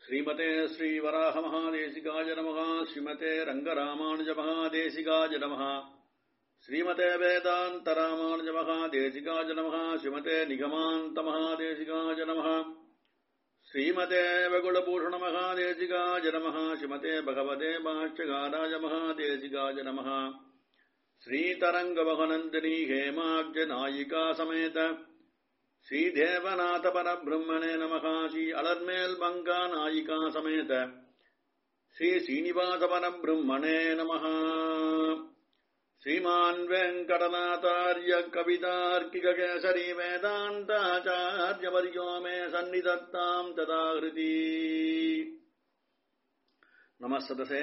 श्रीमते श्रीवराहमहादेशिकाय नमः श्रीमते रङ्गरामानुजमहादेशिकाय नमः श्रीमते वेदान्तरामानुजमहादेशिकाय नमः श्रीमते निगमान्तमहादेशिकाय नमः श्रीमते वकुलभूषणमहादेशिकाय नमः श्रीमते भगवते भाष्यगाराय महादेशिकाय नमः श्रीतरङ्गवहनन्दिनी हेमाब्जनायिका समेत श्रीदेवनाथ परब्रह्मणे नमः श्री अलर्मेल् बङ्गा नायिका समेत श्री श्रीनिवास परब्रह्मणे नमः श्रीमान् वेङ्कटनाथार्य कवितार्किककेसरी वेदान्ताचार्यवर्यो मे सन्निधत्ताम् तदा हृति नमः सदसे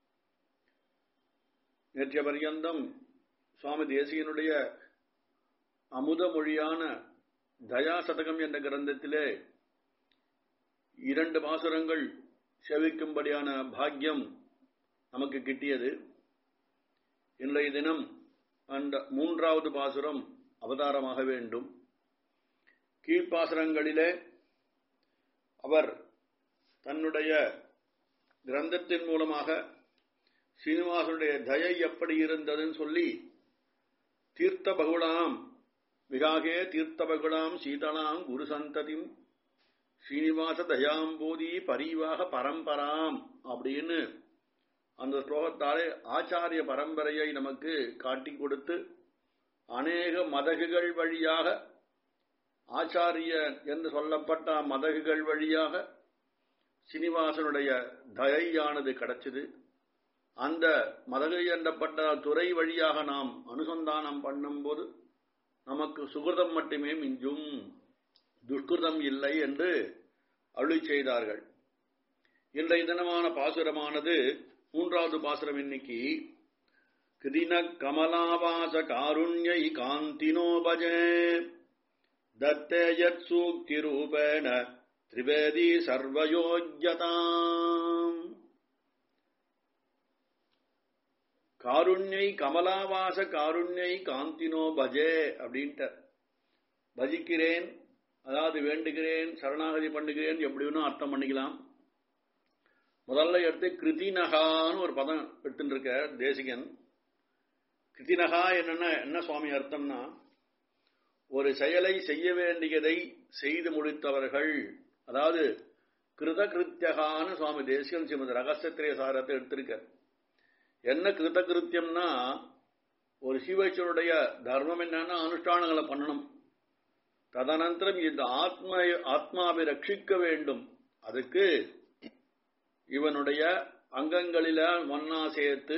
நேற்றைய பர்யந்தம் சுவாமி தேசியனுடைய அமுத மொழியான தயா சதகம் என்ற கிரந்தத்திலே இரண்டு பாசுரங்கள் செவிக்கும்படியான பாக்கியம் நமக்கு கிட்டியது இன்றைய தினம் அந்த மூன்றாவது பாசுரம் அவதாரமாக வேண்டும் கீழ்ப்பாசுரங்களிலே அவர் தன்னுடைய கிரந்தத்தின் மூலமாக சீனிவாசனுடைய தயை எப்படி இருந்ததுன்னு சொல்லி தீர்த்த பகுடாம் விகாகே தீர்த்த பகுடாம் சீதளாம் குரு சந்ததிம் ஸ்ரீனிவாச தயாம்போதி பரிவாக பரம்பராம் அப்படின்னு அந்த ஸ்லோகத்தாலே ஆச்சாரிய பரம்பரையை நமக்கு காட்டி கொடுத்து அநேக மதகுகள் வழியாக ஆச்சாரிய என்று சொல்லப்பட்ட மதகுகள் வழியாக சீனிவாசனுடைய தயையானது கிடைச்சது அந்த மதகு என்றப்பட்ட துறை வழியாக நாம் அனுசந்தானம் பண்ணும்போது நமக்கு சுகிருதம் மட்டுமே மிஞ்சும் துஷ்கிருதம் இல்லை என்று அருளி செய்தார்கள் இன்றைய தினமான பாசுரமானது மூன்றாவது பாசுரம் இன்னைக்கு கிருதின கமலாவாச காருண்யை காந்தினோ பஜே தத்தே யத் சூக்தி ரூபேண திரிவேதி சர்வயோஜதாம் காருண்யை கமலாவாச காருண்யை காந்தினோ பஜே அப்படின்ட்டு பஜிக்கிறேன் அதாவது வேண்டுகிறேன் சரணாகதி பண்ணுகிறேன் எப்படி வேணும் அர்த்தம் பண்ணிக்கலாம் முதல்ல எடுத்து கிருதினகான்னு ஒரு பதம் எடுத்துருக்க தேசிகன் கிருதினகா என்னன்னா என்ன சுவாமி அர்த்தம்னா ஒரு செயலை செய்ய வேண்டியதை செய்து முடித்தவர்கள் அதாவது கிருத கிருத்தியகான்னு சுவாமி தேசிகன் ஸ்ரீமதி ரகசியத்திரே சாரத்தை எடுத்திருக்க என்ன கிருத கிருத்தியம்னா ஒரு சிவச்சருடைய தர்மம் என்னன்னா அனுஷ்டானங்களை பண்ணணும் ததனந்தரம் இந்த ஆத்ம ஆத்மாவை ரட்சிக்க வேண்டும் அதுக்கு இவனுடைய அங்கங்களில மண்ணா சேர்த்து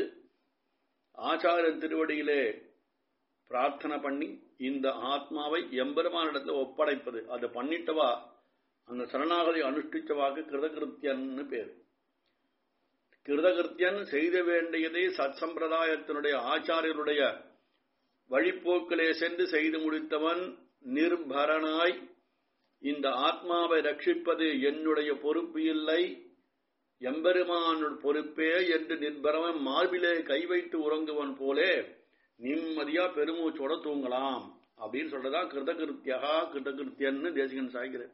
ஆச்சார திருவடியிலே பிரார்த்தனை பண்ணி இந்த ஆத்மாவை எம்பெருமானிடத்தில் ஒப்படைப்பது அது பண்ணிட்டவா அந்த சரணாகதி அனுஷ்டிச்சவாக்கு கிருதகிருத்தியன்னு பேர் கிருதகிருத்தியன் செய்த வேண்டியதை சத் சம்பிரதாயத்தினுடைய ஆச்சாரியருடைய வழிப்போக்கிலே சென்று செய்து முடித்தவன் நிர்பரனாய் இந்த ஆத்மாவை ரட்சிப்பது என்னுடைய பொறுப்பு இல்லை எம்பெருமானுடைய பொறுப்பே என்று நிர்பரவன் மார்பிலே கை வைத்து உறங்குவன் போலே நிம்மதியா பெருமூச்சோட தூங்கலாம் அப்படின்னு சொல்றதா கிருதகிருத்தியகா கிருதகிருத்தியன்னு தேசிகன் சாய்கிறேன்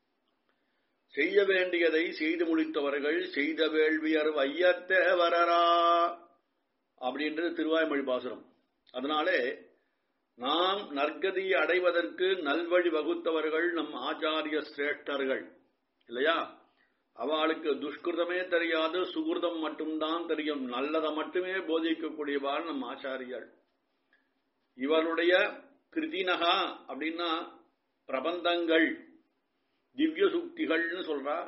செய்ய வேண்டியதை செய்து முடித்தவர்கள் செய்த வேள்வியர் வையத்தே வரரா அப்படின்றது திருவாய்மொழி பாசுரம் அதனாலே நாம் நற்கதியை அடைவதற்கு நல்வழி வகுத்தவர்கள் நம் ஆச்சாரிய சிரேஷ்டர்கள் இல்லையா அவளுக்கு துஷ்கிருதமே தெரியாது சுகிருதம் மட்டும்தான் தெரியும் நல்லதை மட்டுமே போதிக்கக்கூடியவாள் நம் ஆச்சாரியர்கள் இவருடைய கிருதினகா அப்படின்னா பிரபந்தங்கள் திவ்ய சுக்திகள்னு சொல்றா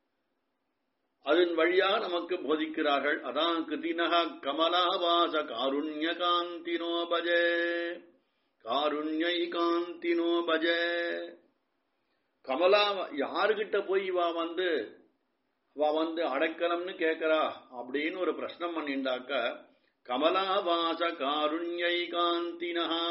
அதன் வழியாக நமக்கு போதிக்கிறார்கள் அதான் கிருதினக கமலாவாச காருண்ய காந்தினோ பஜே காருண்யை காந்தினோ பஜே கமலா யாருகிட்ட போய் இவா வந்து அவ வந்து அடைக்கலம்னு கேட்கிறா அப்படின்னு ஒரு பிரश्னம் பண்ணிண்டாக்க கமலாவாச காருண்யை காந்தினஹா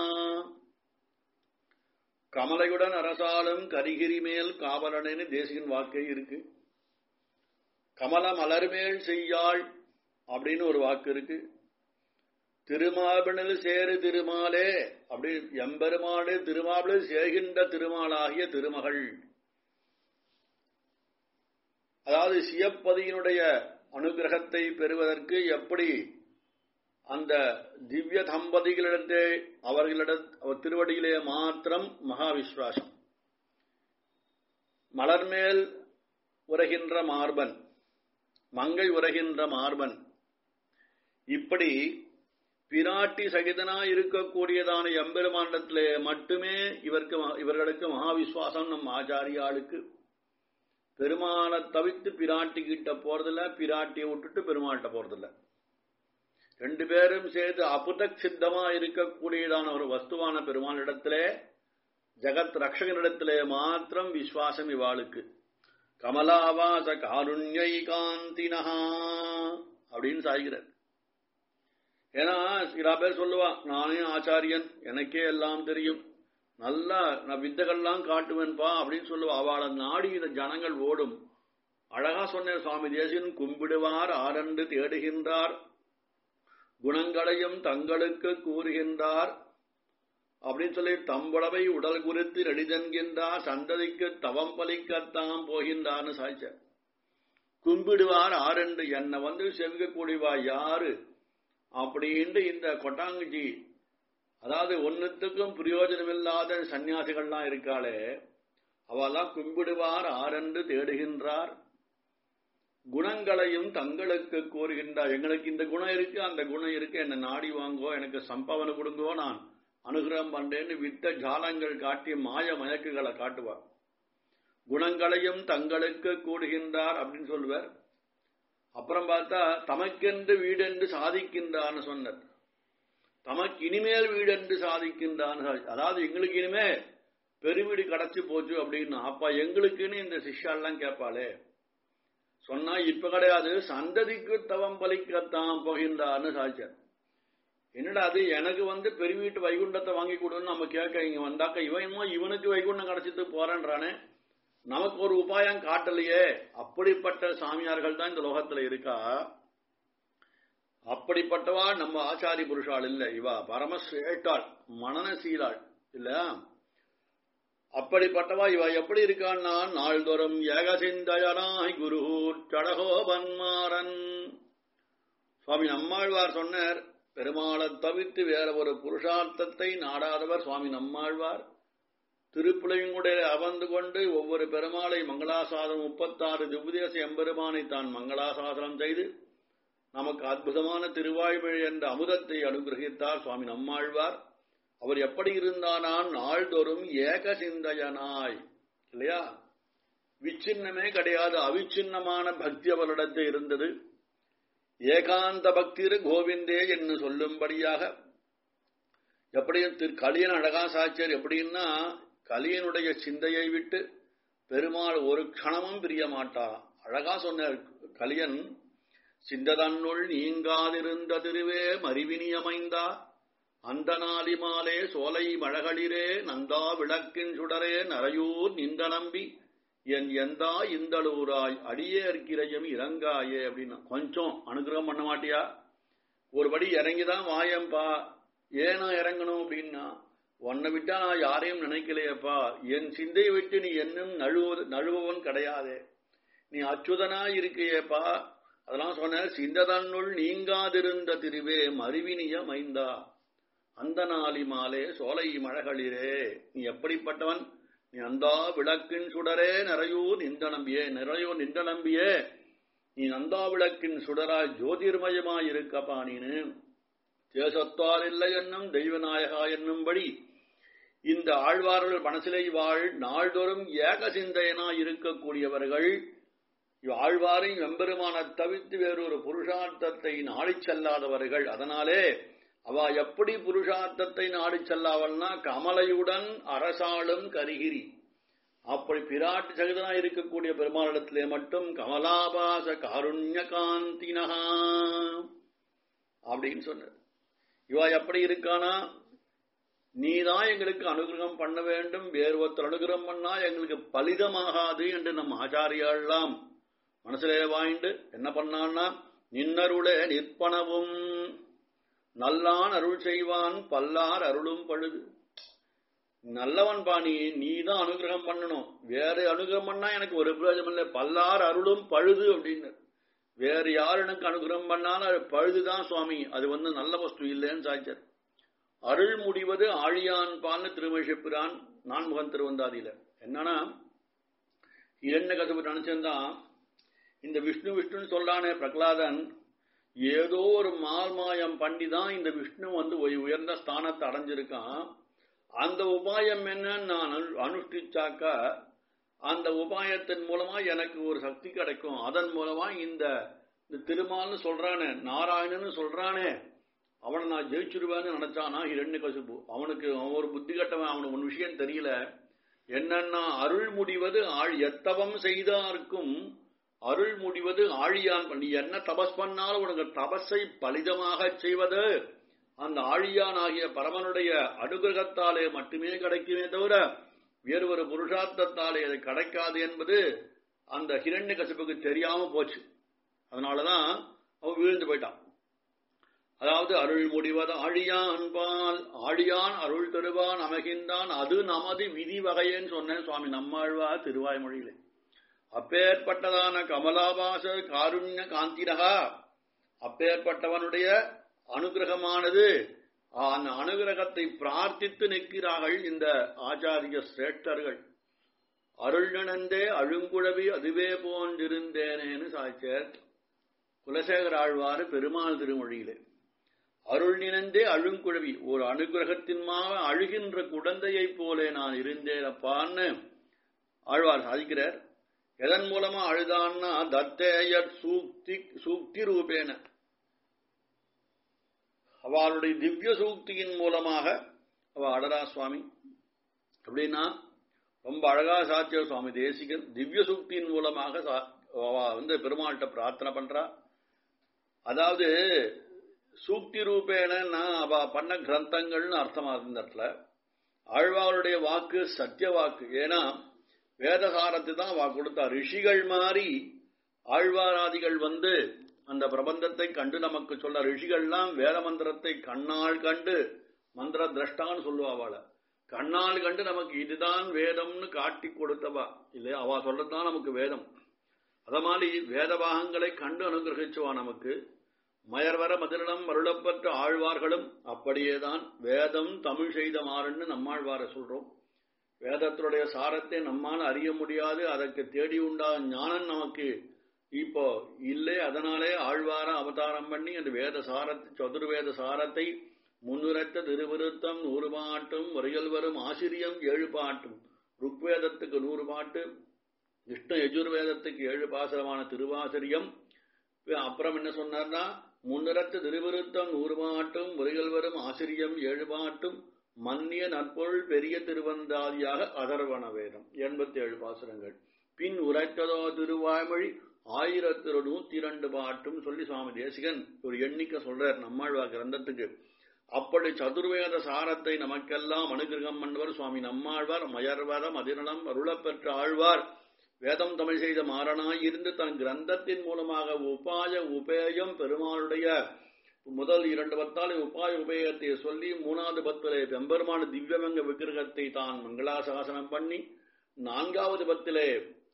கமலையுடன் அரசாலும் கரிகிரி மேல் காவலனேன்னு தேசிகன் வாக்கே இருக்கு கமல மலர்மேல் செய்யாள் அப்படின்னு ஒரு வாக்கு இருக்கு திருமாபினில் சேரு திருமாலே அப்படி எம்பெருமாடு திருமாபிளில் சேர்கின்ற திருமாலாகிய திருமகள் அதாவது சியப்பதியினுடைய அனுகிரகத்தை பெறுவதற்கு எப்படி அந்த திவ்ய தம்பதிகளிடத்தே அவர்களிட அவர் திருவடியிலே மாத்திரம் மகா விஸ்வாசம் மலர்மேல் உரைகின்ற மார்பன் மங்கை உரைகின்ற மார்பன் இப்படி பிராட்டி சகிதனா இருக்கக்கூடியதான எம்பெருமாண்டத்திலே மட்டுமே இவருக்கு இவர்களுக்கு மகாவிஸ்வாசம் நம் ஆச்சாரியாளுக்கு பெருமாளை தவித்து பிராட்டி கிட்ட போறதில்ல பிராட்டியை விட்டுட்டு பெருமாள்கிட்ட போறதில்ல ரெண்டு பேரும் சேர்த்து அபுதக் சித்தமா இருக்கக்கூடியதான ஒரு வஸ்துவான பெருமாளிடத்திலே ஜகத் ரக்ஷகனிடத்திலே மாத்திரம் விஸ்வாசம் இவாளுக்கு கமலாவாச காருண்யை காந்தினஹா அப்படின்னு சாய்கிறார் ஏன்னா சில பேர் சொல்லுவா நானே ஆச்சாரியன் எனக்கே எல்லாம் தெரியும் நல்லா நான் வித்தைகள்லாம் காட்டுவேன்பா அப்படின்னு சொல்லுவா அவளை நாடி இந்த ஜனங்கள் ஓடும் அழகா சொன்ன சுவாமி தேசியன் கும்பிடுவார் ஆரண்டு தேடுகின்றார் குணங்களையும் தங்களுக்கு கூறுகின்றார் அப்படின்னு சொல்லி தம்பளவை உடல் குறித்து ரெடிதன்கின்றார் சந்ததிக்கு தவம் பலிக்கத்தான் போகின்றார்னு சாய்ச்ச கும்பிடுவார் ஆரண்டு என்னை வந்து செவிக்கக்கூடியவா யாரு அப்படின்ட்டு இந்த கொட்டாங்குச்சி அதாவது ஒன்னுத்துக்கும் பிரயோஜனமில்லாத சன்னியாசிகள்லாம் இருக்காளே அவெல்லாம் கும்பிடுவார் ஆரென்று தேடுகின்றார் குணங்களையும் தங்களுக்கு கூறுகின்றார் எங்களுக்கு இந்த குணம் இருக்கு அந்த குணம் இருக்கு என்ன நாடி வாங்கோ எனக்கு சம்பவனை கொடுங்கோ நான் அனுகிரகம் பண்றேன்னு வித்த ஜாலங்கள் காட்டி மாய மயக்குகளை காட்டுவார் குணங்களையும் தங்களுக்கு கூடுகின்றார் அப்படின்னு சொல்லுவார் அப்புறம் பார்த்தா தமக்கென்று வீடென்று சாதிக்கின்றான்னு சொன்னார் தமக்கு இனிமேல் வீடென்று சாதிக்கின்றான்னு அதாவது எங்களுக்கு இனிமே பெருவீடு கிடைச்சு போச்சு அப்படின்னா அப்ப எங்களுக்குன்னு இந்த சிஷ்யாலாம் கேட்பாளே சொன்னா இப்ப கிடையாது சந்ததிக்கு தவம் பலிக்கத்தான் போகின்றான்னு சாதிச்சார் என்னடா அது எனக்கு வந்து பெருவீட்டு வைகுண்டத்தை வாங்கி கொடுன்னு நம்ம கேட்க இங்க வந்தாக்க இவன் இவனுக்கு வைகுண்டம் கிடைச்சிட்டு போறேன்றானே நமக்கு ஒரு உபாயம் காட்டலையே அப்படிப்பட்ட சாமியார்கள் தான் இந்த லோகத்துல இருக்கா அப்படிப்பட்டவா நம்ம ஆச்சாரி புருஷாள் இல்ல இவா பரமசேட்டாள் மனநசீலாள் இல்ல அப்படிப்பட்டவா இவ எப்படி இருக்கான்னா நாள்தோறும் ஏகசிந்தயனாய் குரு சடகோபன்மாரன் சுவாமி நம்மாழ்வார் சொன்னார் பெருமாளை தவிர்த்து வேற ஒரு புருஷார்த்தத்தை நாடாதவர் சுவாமி நம்மாழ்வார் திருப்புலையுடைய அமர்ந்து கொண்டு ஒவ்வொரு பெருமாளை மங்களாசாதனம் முப்பத்தாறு திவ்யதேச எம்பெருமானை தான் மங்களாசாசனம் செய்து நமக்கு அற்புதமான திருவாய்மொழி என்ற அமுதத்தை அனுகிரகித்தார் சுவாமி நம்மாழ்வார் அவர் எப்படி இருந்தானான் நாள்தோறும் ஏக சிந்தையனாய் இல்லையா விச்சின்னமே கிடையாது அவிச்சின்னமான பக்தி அவரிடத்தில் இருந்தது ஏகாந்த பக்திரு கோவிந்தே என்று சொல்லும்படியாக எப்படியும் திரு கலியன் அழகா சாட்சியர் எப்படின்னா கலியனுடைய சிந்தையை விட்டு பெருமாள் ஒரு க்ஷணமும் பிரிய மாட்டார் அழகா சொன்னார் கலியன் சிந்ததன்னுள் நீங்காதிருந்த திருவே மறிவினியமைந்தா அந்த நாளி மாலே சோலை மழகளிரே நந்தா விளக்கின் சுடரே நரையூர் நின்ற நம்பி என் எந்தா இந்தளூராய் அடியேற்கிறையும் இறங்காயே அப்படின்னா கொஞ்சம் அனுகிரகம் பண்ண மாட்டியா ஒரு படி இறங்கிதான் வாயம்பா ஏனா இறங்கணும் அப்படின்னா உன்னை விட்டா நான் யாரையும் நினைக்கலையப்பா என் சிந்தையை விட்டு நீ என்னும் நழுவ நழுவவன் கிடையாதே நீ அச்சுதனா இருக்கையேப்பா அதெல்லாம் சொன்ன சிந்ததன்னுள் நீங்காதிருந்த திருவே மருவினிய மைந்தா அந்த நாளி மாலே சோலை மழகளிரே நீ எப்படிப்பட்டவன் நீ அந்தா விளக்கின் சுடரே நிறையோ நின்ற நம்பியே நிறையோ நின்ற நம்பியே நீ நந்தா விளக்கின் சுடராய் ஜோதிர்மயமாய் இருக்கப்பா நீனு தேசத்தால் இல்லை என்னும் தெய்வநாயகா என்னும்படி இந்த ஆழ்வார்கள் மனசிலை வாழ் நாள்தோறும் ஏக சிந்தையனா இருக்கக்கூடியவர்கள் ஆழ்வாரின் வெம்பெருமான தவித்து வேறொரு புருஷார்த்தத்தை நாடிச் செல்லாதவர்கள் அதனாலே அவ எப்படி புருஷார்த்தத்தை நாடிச் செல்லாவல்னா கமலையுடன் அரசாளும் கரிகிரி அப்படி பிராட்டு சகிதனா இருக்கக்கூடிய பெருமாளிடத்திலே மட்டும் கமலாபாச காருண்ய காந்தினஹா அப்படின்னு சொன்னார் இவா எப்படி இருக்கானா நீதான் எங்களுக்கு அனுகிரகம் பண்ண வேண்டும் வேறு ஒருத்தர் அனுகிரகம் பண்ணா எங்களுக்கு பலிதமாகாது என்று நம் ஆச்சாரியாள்லாம் மனசிலே வாய்ந்து என்ன பண்ணான்னா நின்னருளே நிற்பனவும் நல்லான் அருள் செய்வான் பல்லார் அருளும் பழுது நல்லவன் பாணி நீ தான் அனுகிரகம் பண்ணணும் வேற அனுகிரகம் பண்ணா எனக்கு ஒரு பிரயோஜனம் இல்லை பல்லார் அருளும் பழுது அப்படின்னு வேற யார் எனக்கு அனுகிரகம் பண்ணாலும் அது பழுதுதான் சுவாமி அது வந்து நல்ல வஸ்து இல்லைன்னு சாய்ச்சார் அருள் முடிவது ஆழியான் பால்னு திருமழிப்பிரான் நான்முகன் திருவந்தாதியில என்னன்னா இரண்ட கசப்பு நினைச்சிருந்தான் இந்த விஷ்ணு விஷ்ணுன்னு சொல்றானே பிரகலாதன் ஏதோ ஒரு மால்மாயம் பண்ணி தான் இந்த விஷ்ணு வந்து ஒரு உயர்ந்த ஸ்தானத்தை அடைஞ்சிருக்கான் அந்த உபாயம் என்னன்னு நான் அனு- அனுஷ்டிச்சாக்கா அந்த உபாயத்தின் மூலமா எனக்கு ஒரு சக்தி கிடைக்கும் அதன் மூலமா இந்த இந்த திருமால்னு சொல்றானே நாராயணன்னு சொல்றானே அவனை நான் ஜெயிச்சிருவேன்னு நினைச்சானா இரண்டு கசுப்பு அவனுக்கு அவன் ஒரு புத்தி கட்டவன் அவனுக்கு ஒரு விஷயம் தெரியல என்னன்னா அருள் முடிவது ஆள் எத்தவம் செய்தார்க்கும் அருள் முடிவது ஆழியான் பண்ணி என்ன தபஸ் பண்ணாலும் உனக்கு தபஸை பலிதமாக செய்வது அந்த ஆழியான் ஆகிய பரமனுடைய அனுகிரகத்தாலே மட்டுமே கிடைக்குமே தவிர வேறு ஒரு புருஷார்த்தத்தாலே அது கிடைக்காது என்பது அந்த ஹிரண்ய கசிப்புக்கு தெரியாம போச்சு அதனாலதான் அவன் வீழ்ந்து போயிட்டான் அதாவது அருள் முடிவது ஆழியான் பால் ஆழியான் அருள் தருவான் அமைகின்றான் அது நமது விதி வகையேன்னு சொன்னேன் சுவாமி நம்மாழ்வா திருவாய்மொழியிலே அப்பேற்பட்டதான கமலாபாச காருண்ய காந்திரகா அப்பேற்பட்டவனுடைய அனுகிரகமானது அந்த அனுகிரகத்தை பிரார்த்தித்து நிற்கிறார்கள் இந்த ஆச்சாரிய சிரேஷ்டர்கள் அருள் நினைந்தே அழுங்குழவி அதுவே போன்றிருந்தேனேன்னு சாய்ச்சார் குலசேகர ஆழ்வார் பெருமாள் திருமொழியிலே அருள் நினைந்தே அழுங்குழவி ஒரு அனுகிரகத்தின்மாக அழுகின்ற குழந்தையைப் போலே நான் இருந்தேன் அப்பான்னு ஆழ்வார் சாதிக்கிறார் எதன் மூலமா அழுதான்னா தத்தேயர் சூக்தி சூக்தி ரூபேன அவளுடைய திவ்ய சூக்தியின் மூலமாக அவ அடரா சுவாமி அப்படின்னா ரொம்ப அழகா சாத்திய சுவாமி தேசிகன் திவ்ய சூக்தியின் மூலமாக சா- அவ வந்து பெருமாள்கிட்ட பிரார்த்தனை பண்றா அதாவது சூக்தி ரூபேனா அவ பண்ண கிரந்தங்கள்னு அர்த்தமா இருந்த இடத்துல ஆழ்வாருடைய வாக்கு சத்திய வாக்கு ஏன்னா வேதசாரத்தை தான் அவ கொடுத்தா ரிஷிகள் மாறி ஆழ்வாராதிகள் வந்து அந்த பிரபந்தத்தை கண்டு நமக்கு சொல்ல ரிஷிகள்லாம் வேத மந்திரத்தை கண்ணால் கண்டு மந்திர திரஷ்டான்னு சொல்லுவா அவளை கண்ணால் கண்டு நமக்கு இதுதான் வேதம்னு காட்டி கொடுத்தவா இல்லையா அவ சொல்றதுதான் நமக்கு வேதம் அத மாதிரி வேத பாகங்களை கண்டு அனுகிரகிச்சுவா நமக்கு மயர்வர மதிரிடம் அருளப்பட்ட ஆழ்வார்களும் அப்படியேதான் வேதம் தமிழ் செய்த மாறுன்னு நம்மாழ்வார சொல்றோம் வேதத்தினுடைய சாரத்தை நம்மால் அறிய முடியாது அதற்கு தேடி உண்டா ஞானம் நமக்கு இப்போ இல்லை அதனாலே ஆழ்வார அவதாரம் பண்ணி அந்த வேத சாரத்தை சதுர்வேத சாரத்தை முன்னுரைத்த திருவிருத்தம் நூறு பாட்டும் வரையில் வரும் ஆசிரியம் ஏழு பாட்டும் ருக்வேதத்துக்கு நூறு பாட்டு விஷ்ணு யஜுர்வேதத்துக்கு ஏழு பாசரமான திருவாசிரியம் அப்புறம் என்ன சொன்னார்னா முன்னிறத்து திருவிருத்தம் நூறு பாட்டும் வரையில் வரும் ஆசிரியம் ஏழு பாட்டும் மன்னிய நற்பொருள் பெரிய திருவந்தாதியாக அதர்வன வேதம் எண்பத்தி ஏழு பாசுரங்கள் பின் உரைத்ததோ திருவாய்மொழி ஆயிரத்தி நூத்தி இரண்டு பாட்டும் சொல்லி சுவாமி தேசிகன் ஒரு எண்ணிக்கை சொல்றார் நம்மாழ்வா கிரந்தத்துக்கு அப்படி சதுர்வேத சாரத்தை நமக்கெல்லாம் அனுகிரகம் பண்ணவர் சுவாமி நம்மாழ்வார் மயர்வர மதிநலம் அருளப்பெற்ற ஆழ்வார் வேதம் தமிழ் செய்த மாறனாய் இருந்து தன் கிரந்தத்தின் மூலமாக உபாய உபேயம் பெருமாளுடைய முதல் இரண்டு பத்தாலே உபாய உபேயத்தை சொல்லி மூணாவது பத்திலே பெம்பெருமான திவ்யமங்க விக்கிரகத்தை தான் மங்களாசாசனம் பண்ணி நான்காவது பத்திலே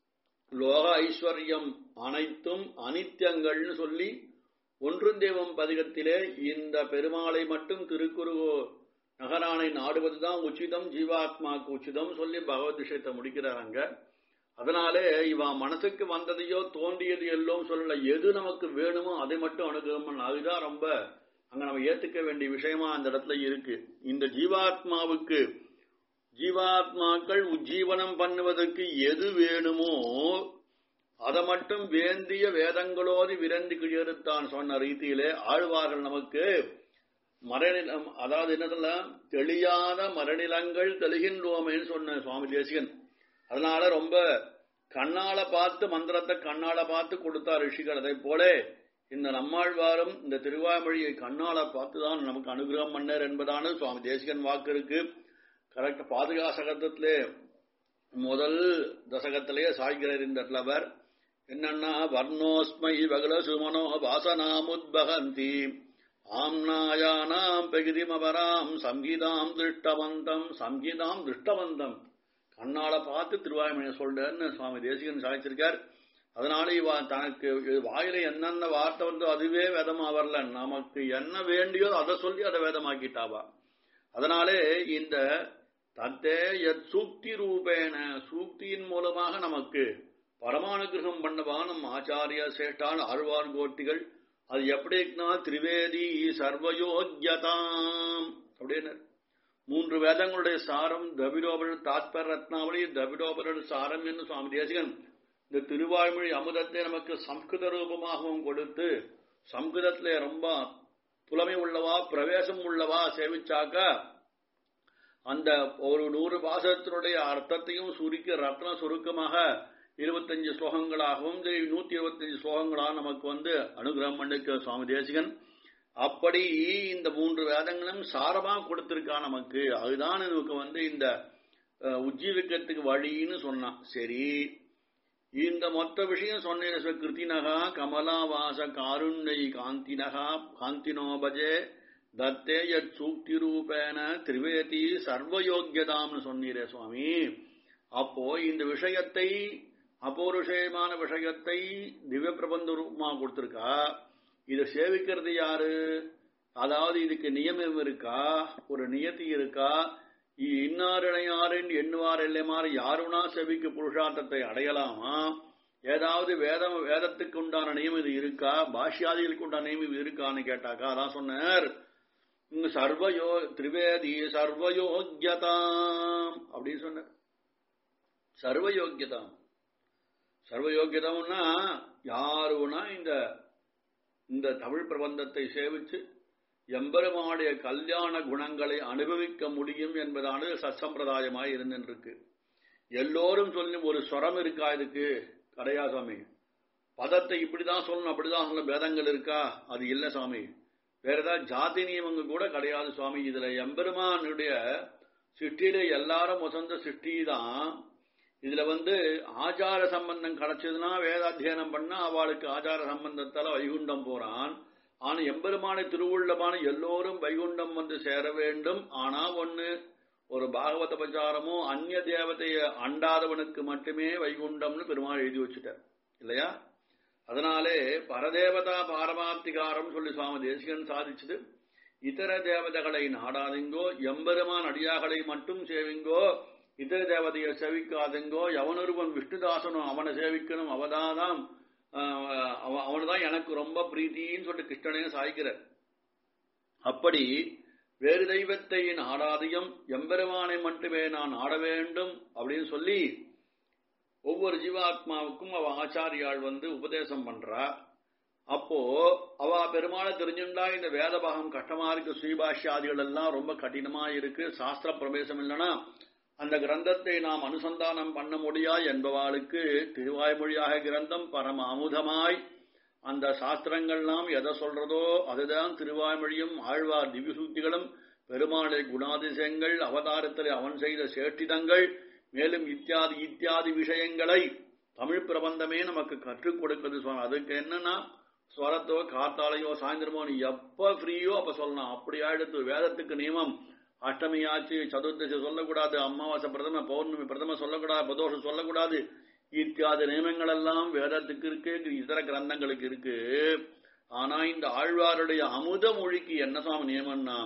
லோக ஐஸ்வர்யம் அனைத்தும் அனித்தியங்கள்னு சொல்லி ஒன்றும் தெய்வம் பதிகத்திலே இந்த பெருமாளை மட்டும் திருக்குருவோ நகரானை நாடுவதுதான் உச்சிதம் ஜீவாத்மாக்கு உச்சிதம் சொல்லி பகவத் விஷயத்தை முடிக்கிறாங்க அதனாலே இவன் மனசுக்கு வந்ததையோ தோன்றியது எல்லாம் சொல்லல எது நமக்கு வேணுமோ அதை மட்டும் அனுகிரகம் பண்ண அதுதான் ரொம்ப அங்க நம்ம ஏத்துக்க வேண்டிய விஷயமா அந்த இடத்துல இருக்கு இந்த ஜீவாத்மாவுக்கு ஜீவாத்மாக்கள் உஜ்ஜீவனம் பண்ணுவதற்கு எது வேணுமோ அதை மட்டும் வேந்திய வேதங்களோடு விரந்து கிழியறுத்தான் சொன்ன ரீதியிலே ஆழ்வார்கள் நமக்கு மரநிலம் அதாவது என்னதுல தெளியாத மரநிலங்கள் தெளிகின்றோமேன்னு சொன்ன சுவாமி தேசிகன் அதனால ரொம்ப கண்ணால பார்த்து மந்திரத்தை கண்ணால பார்த்து கொடுத்தார் ரிஷிகள் அதை போல இந்த நம்மாழ்வாரும் இந்த திருவாய்மொழியை கண்ணால பார்த்துதான் நமக்கு அனுகிரகம் பண்ணார் என்பதான சுவாமி தேசிகன் வாக்கு இருக்கு கரெக்ட் பாதுகா சகத்திலே முதல் தசகத்திலேயே சாய்கிறார் இந்த அவர் என்னன்னா வர்ணோஸ்மை வகல சுமனோ வாசனாமுத்பகந்தி ஆம்னாயானாம் பெகிதிமபராம் சங்கீதாம் திருஷ்டவந்தம் சங்கீதாம் திருஷ்டவந்தம் கண்ணால பார்த்து திருவாய்மொழியை சொல்றேன்னு சுவாமி தேசிகன் சாதிச்சிருக்கார் அதனால இவ தனக்கு வாயில என்னென்ன வார்த்தை வந்து அதுவே வேதமா வரல நமக்கு என்ன வேண்டியோ அதை சொல்லி அதை வேதமாக்கிட்டாவா அதனாலே இந்த தத்தே எத் சூக்தி ரூபேன சூக்தியின் மூலமாக நமக்கு பரமானுகிரகம் பண்ணவா நம் ஆச்சாரிய சேஷ்டான் ஆழ்வார் கோட்டிகள் அது எப்படின்னா திரிவேதி சர்வயோக்கியதாம் அப்படின்னு மூன்று வேதங்களுடைய சாரம் தபிடோபரன் தாத்பர ரத்னாவளி தபிடோபரன் சாரம் என்று சுவாமி தேசிகன் இந்த திருவாய்மொழி அமுதத்தை நமக்கு சம்ஸ்கிருத ரூபமாகவும் கொடுத்து சம்ஸ்கிருதத்திலே ரொம்ப புலமை உள்ளவா பிரவேசம் உள்ளவா சேவிச்சாக்க அந்த ஒரு நூறு பாசத்தினுடைய அர்த்தத்தையும் சுருக்கி ரத்ன சுருக்கமாக இருபத்தஞ்சு ஸ்லோகங்களாகவும் நூத்தி இருபத்தஞ்சு ஸ்லோகங்களாக நமக்கு வந்து அனுகிரகம் பண்ணிருக்க சுவாமி தேசிகன் அப்படி இந்த மூன்று வேதங்களும் சாரமா கொடுத்திருக்கா நமக்கு அதுதான் நமக்கு வந்து இந்த உஜ்ஜீவிக்கத்துக்கு வழின்னு சொன்னான் சரி இந்த மொத்த விஷயம் சொன்னேன் கிருத்தினகா கமலாவாச காருண்யை காந்தினகா காந்தினோபஜே தத்தே யத் சூக்தி ரூபேன திரிவேதி சர்வயோக்கியதாம்னு சொன்னீரே சுவாமி அப்போ இந்த விஷயத்தை அபௌருஷயமான விஷயத்தை திவ்ய பிரபந்த ரூபமா கொடுத்திருக்கா இதை சேவிக்கிறது யாரு அதாவது இதுக்கு நியமம் இருக்கா ஒரு நியத்தி இருக்கா இன்னாரிணையாரின் எண்ணுவார் இல்லைமாறு யாருனா செவிக்கு புருஷார்த்தத்தை அடையலாமா ஏதாவது வேதம் வேதத்துக்கு உண்டான நியமம் இது இருக்கா பாஷ்யாதிகளுக்கு உண்டான நியமம் இது இருக்கான்னு கேட்டாக்கா அதான் சொன்னார் சர்வயோ திரிவேதி சர்வயோக்கியதாம் அப்படின்னு சொன்னார் சர்வயோக்கியதாம் சர்வயோக்கியதம்னா யாருனா இந்த இந்த தமிழ் பிரபந்தத்தை சேவிச்சு எம்பெருமானுடைய கல்யாண குணங்களை அனுபவிக்க முடியும் என்பதானது சத்சம்பிரதாயமாய் இருந்துருக்கு எல்லோரும் சொல்லி ஒரு ஸ்வரம் இருக்கா இதுக்கு கடையா சாமி பதத்தை இப்படிதான் சொல்லணும் அப்படிதான் சொல்லணும் வேதங்கள் இருக்கா அது இல்ல சாமி வேற ஏதாவது ஜாதி நியமங்கள் கூட கிடையாது சுவாமி இதுல எம்பெருமானுடைய சிருஷ்டியில எல்லாரும் வசந்த சிருஷ்டி தான் இதுல வந்து ஆச்சார சம்பந்தம் கிடைச்சதுன்னா வேத அத்தியனம் பண்ணா அவளுக்கு ஆச்சார சம்பந்தத்தால வைகுண்டம் போறான் ஆனா எம்பெருமான திருவுள்ளமான எல்லோரும் வைகுண்டம் வந்து சேர வேண்டும் ஆனா ஒண்ணு ஒரு பாகவத பிரச்சாரமோ அந்நிய தேவதைய அண்டாதவனுக்கு மட்டுமே வைகுண்டம்னு பெருமாள் எழுதி வச்சுட்டார் இல்லையா அதனாலே பரதேவதா பாரமார்த்திகாரம் சொல்லி சுவாமி தேசிகன் சாதிச்சது இதர தேவதைகளை நாடாதீங்கோ எம்பெருமான் அடியாகளை மட்டும் சேவிங்கோ இதர தேவதையை சேவிக்காதுங்கோ எவனொருவன் விஷ்ணுதாசனும் அவனை சேவிக்கணும் அவதாதான் அவனுதான் எனக்கு ரொம்ப பிரீத்தின்னு சொல்லிட்டு கிருஷ்ணனையும் சாய்க்கிறார் அப்படி வேறு தெய்வத்தை நாடாதியம் எம்பெருமானை மட்டுமே நான் ஆட வேண்டும் அப்படின்னு சொல்லி ஒவ்வொரு ஜீவாத்மாவுக்கும் அவ ஆச்சாரியாள் வந்து உபதேசம் பண்றா அப்போ அவ பெருமாளை தெரிஞ்சுண்டா இந்த வேத பாகம் கஷ்டமா இருக்கு ஸ்ரீபாஷ்யாதிகள் எல்லாம் ரொம்ப கடினமா இருக்கு சாஸ்திர பிரவேசம் இல்லைன்னா அந்த கிரந்தத்தை நாம் அனுசந்தானம் பண்ண முடியா என்பவாளுக்கு திருவாய்மொழியாக கிரந்தம் பரம அமுதமாய் அந்த சாஸ்திரங்கள்லாம் எதை சொல்றதோ அதுதான் திருவாய்மொழியும் ஆழ்வார் திவ்யசூக்திகளும் பெருமாளுடைய குணாதிசயங்கள் அவதாரத்தில் அவன் செய்த சேட்டிதங்கள் மேலும் இத்தியாதி இத்தியாதி விஷயங்களை தமிழ் பிரபந்தமே நமக்கு கற்றுக் கொடுக்கிறது சுவாமி அதுக்கு என்னன்னா ஸ்வரத்தோ காத்தாலையோ சாயந்தரமோ நீ எப்ப ஃப்ரீயோ அப்ப சொல்லலாம் அப்படி ஆயிடுத்து வேதத்துக்கு நியமம் அஷ்டமியாச்சு சதுர்தசி சொல்லக்கூடாது அமாவாசை பிரதம பௌர்ணமி பிரதம சொல்லக்கூடாது பிரதோஷம் சொல்லக்கூடாது இத்தியாதி நியமங்கள் எல்லாம் வேதத்துக்கு இருக்கு இதர கிரந்தங்களுக்கு இருக்கு ஆனா இந்த ஆழ்வாருடைய அமுத மொழிக்கு என்ன சாமி நியமம்னா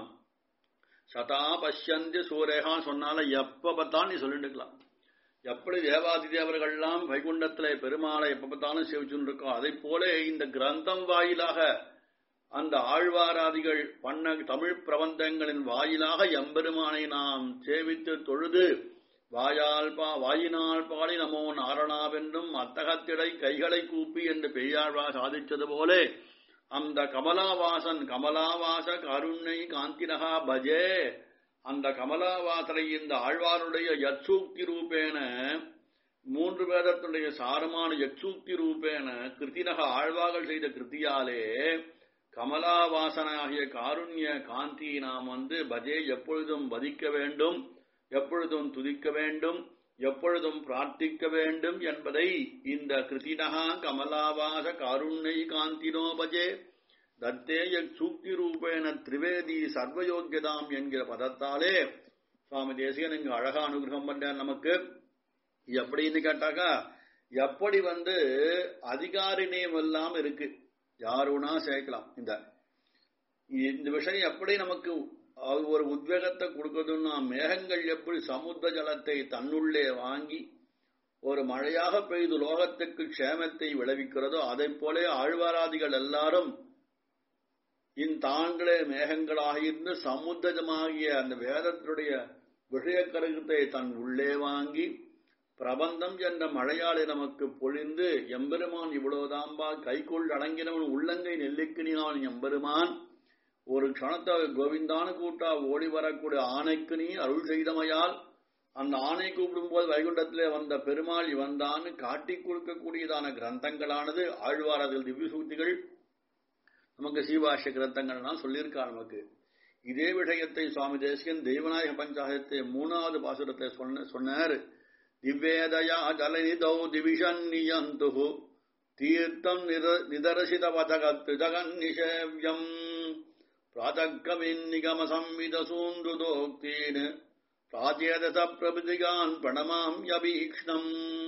சதா பஷ்யந்தி சூரேகா சொன்னால எப்ப பார்த்தாலும் நீ சொல்லிட்டு இருக்கலாம் எப்படி தேவாதி தேவர்கள்லாம் வைகுண்டத்துல பெருமாளை எப்ப பார்த்தாலும் சேவிச்சுன்னு இருக்கோம் அதை போல இந்த கிரந்தம் வாயிலாக அந்த ஆழ்வாராதிகள் பண்ண தமிழ் பிரபந்தங்களின் வாயிலாக எம்பெருமானை நாம் சேவித்து தொழுது வாயால் பா வாயினால் பாடி நமோ நாரணாவென்றும் அத்தகத்திடை கைகளை கூப்பி என்று பெய்யாழ்வா சாதித்தது போலே அந்த கமலாவாசன் கமலாவாச கருணை காந்தினகா பஜே அந்த கமலாவாசனை இந்த ஆழ்வாருடைய யத்சூக்தி ரூபேன மூன்று வேதத்துடைய சாரமான யட்சூக்தி ரூபேன கிருத்தினக ஆழ்வார்கள் செய்த கிருத்தியாலே கமலாவாசனாகிய காருண்ய காந்தி நாம் வந்து பஜே எப்பொழுதும் வதிக்க வேண்டும் எப்பொழுதும் துதிக்க வேண்டும் எப்பொழுதும் பிரார்த்திக்க வேண்டும் என்பதை இந்த கிருத்தினகா கமலாவாச காருண்யை காந்தினோ பஜே தத்தேய சூக்தி ரூபேன திரிவேதி சர்வயோக்கியதாம் என்கிற பதத்தாலே சுவாமி தேசிகன் இங்கு அழகா அனுகிரகம் பண்றார் நமக்கு எப்படின்னு கேட்டாக்கா எப்படி வந்து அதிகாரி நேம் எல்லாம் இருக்கு யாருனா சேர்க்கலாம் இந்த இந்த விஷயம் எப்படி நமக்கு அது ஒரு உத்வேகத்தை கொடுக்குதுன்னா மேகங்கள் எப்படி சமுத்திர ஜலத்தை தன்னுள்ளே வாங்கி ஒரு மழையாக பெய்து லோகத்துக்கு க்ஷேமத்தை விளைவிக்கிறதோ அதை போல ஆழ்வாராதிகள் எல்லாரும் இந்தாங்களே மேகங்களாக இருந்து சமுத்திரமாகிய அந்த வேதத்தினுடைய விஷய கருகத்தை தன் உள்ளே வாங்கி பிரபந்தம் என்ற மழையாளை நமக்கு பொழிந்து எம்பெருமான் இவ்வளவுதாம்பா கைக்குள் அடங்கினவன் உள்ளங்கை நெல்லிக்கினியான் எம்பெருமான் ஒரு க்ஷணத்தை கோவிந்தானு கூட்டா ஓடி வரக்கூடிய ஆணைக்கு நீ அருள் செய்தமையால் அந்த ஆணை கூப்பிடும்போது வைகுண்டத்திலே வந்த பெருமாள் இவன்தான் காட்டிக் கொடுக்கக்கூடியதான கிரந்தங்களானது ஆழ்வாரதில் திவ்ய சூக்திகள் நமக்கு சீவாஷ கிரந்தங்கள்லாம் சொல்லியிருக்கா நமக்கு இதே விஷயத்தை சுவாமி தேசிகன் தெய்வநாயக பஞ்சாயத்தை மூணாவது பாசுரத்தை சொன்ன சொன்னார் திவ்வேதயா ஜலநிதௌ திவிஷன் நியந்து தீர்த்தம் நிதர்சித பதகத்து ஜகன் நிஷேவியம் பிராதக்கவின் நிகம சம்வித சூந்துதோக்தீன் பிராச்சேதச பிரபுதிகான் பிரணமாம் யபீக்ஷ்ணம்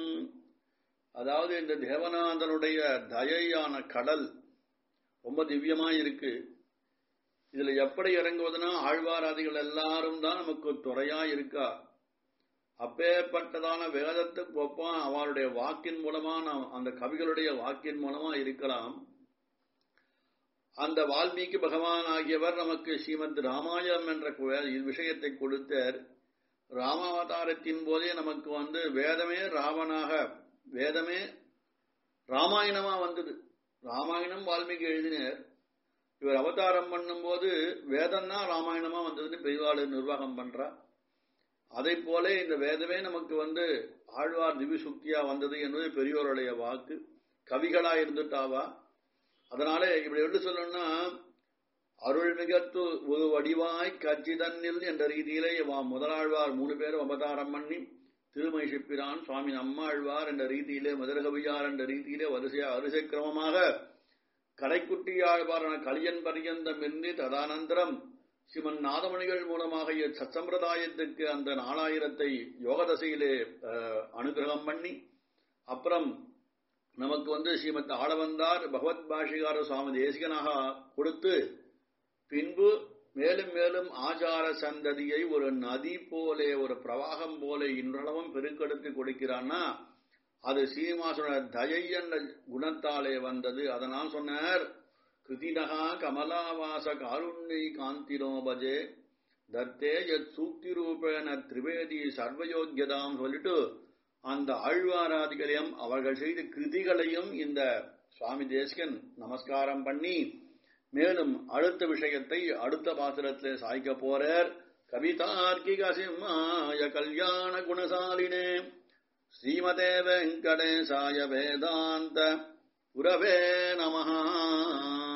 அதாவது இந்த தேவநாதனுடைய தயையான கடல் ரொம்ப திவ்யமாய் இருக்கு இதுல எப்படி இறங்குவதுன்னா ஆழ்வாராதிகள் எல்லாரும் தான் நமக்கு துறையா இருக்கா அப்பேற்பட்டதான வேதத்துக்கு ஒப்பான் அவருடைய வாக்கின் மூலமா நாம் அந்த கவிகளுடைய வாக்கின் மூலமா இருக்கலாம் அந்த வால்மீகி பகவான் ஆகியவர் நமக்கு ஸ்ரீமத் ராமாயணம் என்ற விஷயத்தை கொடுத்தார் ராமாவதாரத்தின் போதே நமக்கு வந்து வேதமே ராவனாக வேதமே ராமாயணமா வந்தது ராமாயணம் வால்மீகி எழுதினார் இவர் அவதாரம் பண்ணும்போது வேதம் தான் ராமாயணமா வந்ததுன்னு பெரியவாள் நிர்வாகம் பண்றா அதை போல இந்த வேதமே நமக்கு வந்து ஆழ்வார் திவிசுக்தியா வந்தது என்பது பெரியோருடைய வாக்கு கவிகளா இருந்துட்டாவா அதனால இப்படி எப்படி சொல்லணும்னா அருள் மிகத்து ஒரு வடிவாய் கச்சிதன்னில் என்ற ரீதியிலே முதலாழ்வார் மூணு பேரும் அவதாரம் பண்ணி திருமை சிப்பிரான் சுவாமி நம்மாழ்வார் என்ற ரீதியிலே மதுரகவியார் என்ற ரீதியிலே வரிசையா வரிசை கிரமமாக கடைக்குட்டி ஆழ்வாரான கலியன் பரியந்தம் என்று ததானந்தரம் சிவன் நாதமணிகள் மூலமாக சச்சம்பிரதாயத்துக்கு அந்த நாலாயிரத்தை யோகதசையிலே அனுகிரகம் பண்ணி அப்புறம் நமக்கு வந்து ஸ்ரீமத் ஆளவந்தார் பகவத் பாஷிகார சுவாமி தேசிகனாக கொடுத்து பின்பு மேலும் மேலும் ஆச்சார சந்ததியை ஒரு நதி போலே ஒரு பிரவாகம் போல இன்றளவும் பெருக்கெடுத்து கொடுக்கிறான்னா அது சீனிவாசனோட தயை என்ற குணத்தாலே வந்தது அதனால் சொன்னார் கிருதினகா கமலாவாச காருண்யை காந்தினோ பஜே தத்தே எத் சூக்தி ரூபேன திரிவேதி சர்வயோக்கியதாம் சொல்லிட்டு அந்த ஆழ்வாராதிகளையும் அவர்கள் செய்த கிருதிகளையும் இந்த சுவாமி தேசிகன் நமஸ்காரம் பண்ணி மேலும் அடுத்த விஷயத்தை அடுத்த பாத்திரத்திலே சாய்க்க போறார் கவிதார்க்கிக சிம்மாய கல்யாண குணசாலினே ஸ்ரீமதே வெங்கடேசாய வேதாந்த உரவே நமஹா